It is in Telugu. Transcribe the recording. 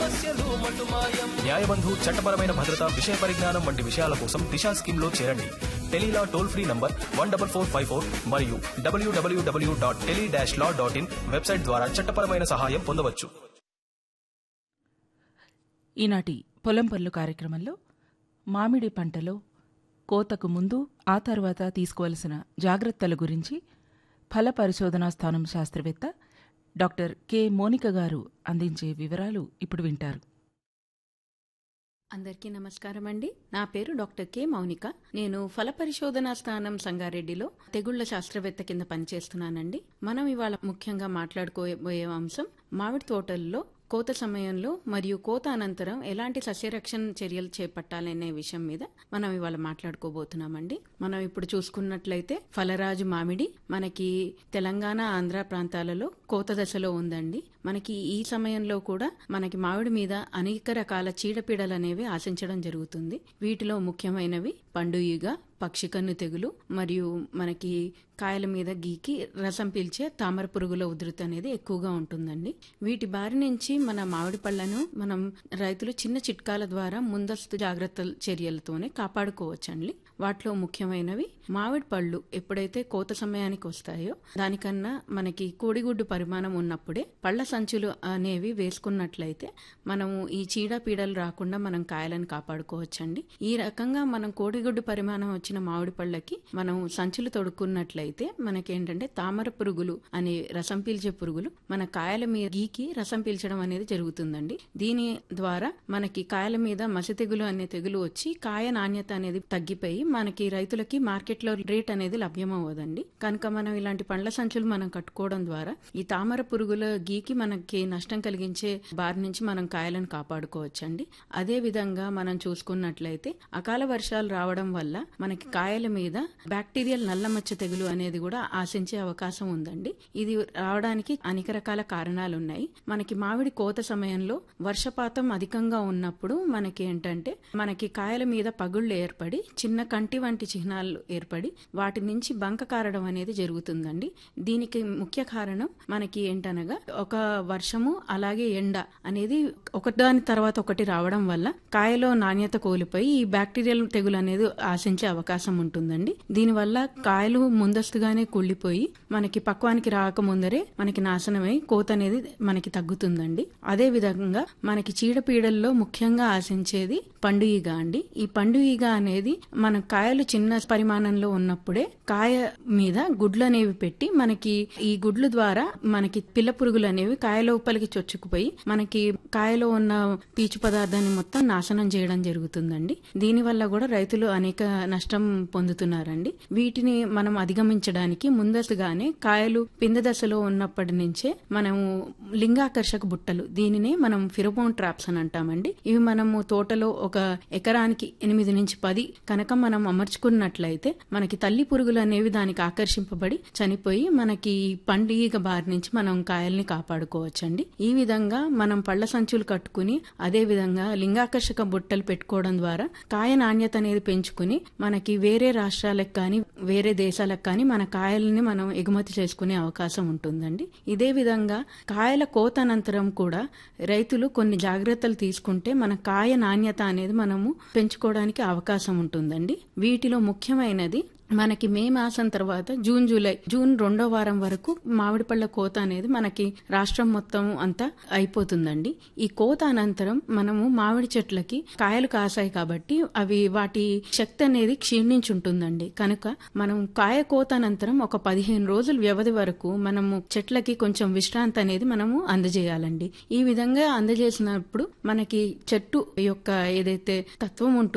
సమస్యలు మటుమాయం న్యాయబంధు చట్టపరమైన భద్రత విషయ పరిజ్ఞానం వంటి విషయాల కోసం దిశా స్కీమ్ లో చేరండి tele law toll free number one double four five four మరియు డబ్ల్యూడబ్ల్యూడబ్ల్యూ dot tele dash law dot in website ద్వారా చట్టపరమైన సహాయం పొందవచ్చు ఈనాటి పొలం పనులు కార్యక్రమంలో మామిడి పంటలో కోతకు ముందు ఆ తర్వాత తీసుకోవలసిన జాగ్రత్తల గురించి ఫల పరిశోధనా స్థానం శాస్త్రవేత్త డాక్టర్ కె మోనిక గారు అందించే వివరాలు ఇప్పుడు వింటారు అందరికీ నమస్కారం అండి నా పేరు డాక్టర్ కె మౌనిక నేను ఫల పరిశోధనా స్థానం సంగారెడ్డిలో తెగుళ్ల శాస్త్రవేత్త కింద పనిచేస్తున్నానండి మనం ఇవాళ ముఖ్యంగా మాట్లాడుకోబోయే అంశం మామిడి తోటల్లో కోత సమయంలో మరియు కోత అనంతరం ఎలాంటి సస్యరక్షణ చర్యలు చేపట్టాలనే విషయం మీద మనం ఇవాళ మాట్లాడుకోబోతున్నామండి మనం ఇప్పుడు చూసుకున్నట్లయితే ఫలరాజు మామిడి మనకి తెలంగాణ ఆంధ్ర ప్రాంతాలలో కోత దశలో ఉందండి మనకి ఈ సమయంలో కూడా మనకి మామిడి మీద అనేక రకాల చీడపీడలు అనేవి ఆశించడం జరుగుతుంది వీటిలో ముఖ్యమైనవి పండు ఈగ పక్షికన్ను తెగులు మరియు మనకి కాయల మీద గీకి రసం పీల్చే తామర పురుగుల ఉధృతి అనేది ఎక్కువగా ఉంటుందండి వీటి బారి నుంచి మన మామిడి పళ్ళను మనం రైతులు చిన్న చిట్కాల ద్వారా ముందస్తు జాగ్రత్త చర్యలతోనే కాపాడుకోవచ్చండి వాటిలో ముఖ్యమైనవి మామిడి పళ్ళు ఎప్పుడైతే కోత సమయానికి వస్తాయో దానికన్నా మనకి కోడిగుడ్డు పరిమాణం ఉన్నప్పుడే పళ్ళ సంచులు అనేవి వేసుకున్నట్లయితే మనము ఈ చీడపీడలు రాకుండా మనం కాయలను కాపాడుకోవచ్చండి ఈ రకంగా మనం కోడిగుడ్డు పరిమాణం వచ్చిన మామిడి పళ్ళకి మనం సంచులు తొడుక్కున్నట్లయితే మనకేంటంటే తామర పురుగులు అనే రసం పీల్చే పురుగులు మన కాయల మీద గీకి రసం పీల్చడం అనేది జరుగుతుందండి దీని ద్వారా మనకి కాయల మీద మసి తెగులు అనే తెగులు వచ్చి కాయ నాణ్యత అనేది తగ్గిపోయి మనకి రైతులకి మార్కెట్లో రేట్ అనేది లభ్యమవ్వదండి కనుక మనం ఇలాంటి పండ్ల సంచులు మనం కట్టుకోవడం ద్వారా ఈ తామర పురుగుల గీకి మనకి నష్టం కలిగించే బారి నుంచి మనం కాయలను కాపాడుకోవచ్చండి అదే విధంగా మనం చూసుకున్నట్లయితే అకాల వర్షాలు రావడం వల్ల మనకి కాయల మీద బ్యాక్టీరియల్ నల్లమచ్చ తెగులు అనేది కూడా ఆశించే అవకాశం ఉందండి ఇది రావడానికి అనేక రకాల కారణాలు ఉన్నాయి మనకి మామిడి కోత సమయంలో వర్షపాతం అధికంగా ఉన్నప్పుడు మనకి ఏంటంటే మనకి కాయల మీద పగుళ్ళు ఏర్పడి చిన్న కంటి వంటి చిహ్నాలు ఏర్పడి వాటి నుంచి బంక కారడం అనేది జరుగుతుందండి దీనికి ముఖ్య కారణం మనకి ఏంటనగా ఒక వర్షము అలాగే ఎండ అనేది ఒకదాని తర్వాత ఒకటి రావడం వల్ల కాయలో నాణ్యత కోల్పోయి ఈ బ్యాక్టీరియల్ తెగులు అనేది ఆశించే అవకాశం ఉంటుందండి దీనివల్ల కాయలు ముందస్తుగానే కుళ్ళిపోయి మనకి పక్వానికి రాకముందరే మనకి నాశనమై కోత అనేది మనకి తగ్గుతుందండి అదే విధంగా మనకి చీడపీడల్లో ముఖ్యంగా ఆశించేది పండు ఈగ అండి ఈ పండు ఈగ అనేది మన కాయలు చిన్న పరిమాణంలో ఉన్నప్పుడే కాయ మీద గుడ్లు అనేవి పెట్టి మనకి ఈ గుడ్లు ద్వారా మనకి పిల్ల పురుగులు అనేవి కాయ లోపలికి చొచ్చుకుపోయి మనకి కాయలో ఉన్న పీచు పదార్థాన్ని మొత్తం నాశనం చేయడం జరుగుతుందండి దీనివల్ల కూడా రైతులు అనేక నష్టం పొందుతున్నారండి వీటిని మనం అధిగమించడానికి ముందస్తుగానే కాయలు పింద దశలో ఉన్నప్పటి నుంచే మనము లింగాకర్షక బుట్టలు దీనినే మనం ఫిరోమోన్ ట్రాప్స్ అని అంటామండి ఇవి మనము తోటలో ఒక ఎకరానికి ఎనిమిది నుంచి పది కనుక మనం అమర్చుకున్నట్లయితే మనకి తల్లి పురుగులు అనేవి దానికి ఆకర్షింపబడి చనిపోయి మనకి పండుగ బారి నుంచి మనం కాయల్ని కాపాడుకోవచ్చండి ఈ విధంగా మనం పళ్ళ సంచులు కట్టుకుని అదే విధంగా లింగాకర్షక బుట్టలు పెట్టుకోవడం ద్వారా కాయ నాణ్యత అనేది పెంచుకుని మనకి వేరే రాష్ట్రాలకు కానీ వేరే దేశాలకు కానీ మన కాయల్ని మనం ఎగుమతి చేసుకునే అవకాశం ఉంటుందండి ఇదే విధంగా కాయల కోత అనంతరం కూడా రైతులు కొన్ని జాగ్రత్తలు తీసుకుంటే మన కాయ నాణ్యత అనేది మనము పెంచుకోవడానికి అవకాశం ఉంటుందండి వీటిలో ముఖ్యమైనది మనకి మే మాసం తర్వాత జూన్ జూలై జూన్ రెండో వారం వరకు మామిడి పళ్ళ కోత అనేది మనకి రాష్ట్రం మొత్తం అంతా అయిపోతుందండి ఈ కోత అనంతరం మనము మామిడి చెట్లకి కాయలు కాసాయి కాబట్టి అవి వాటి శక్తి అనేది క్షీణించి ఉంటుందండి కనుక మనం కాయ కోత అనంతరం ఒక పదిహేను రోజుల వ్యవధి వరకు మనము చెట్లకి కొంచెం విశ్రాంతి అనేది మనము అందజేయాలండి ఈ విధంగా అందజేసినప్పుడు మనకి చెట్టు యొక్క ఏదైతే తత్వం ఉంటుందో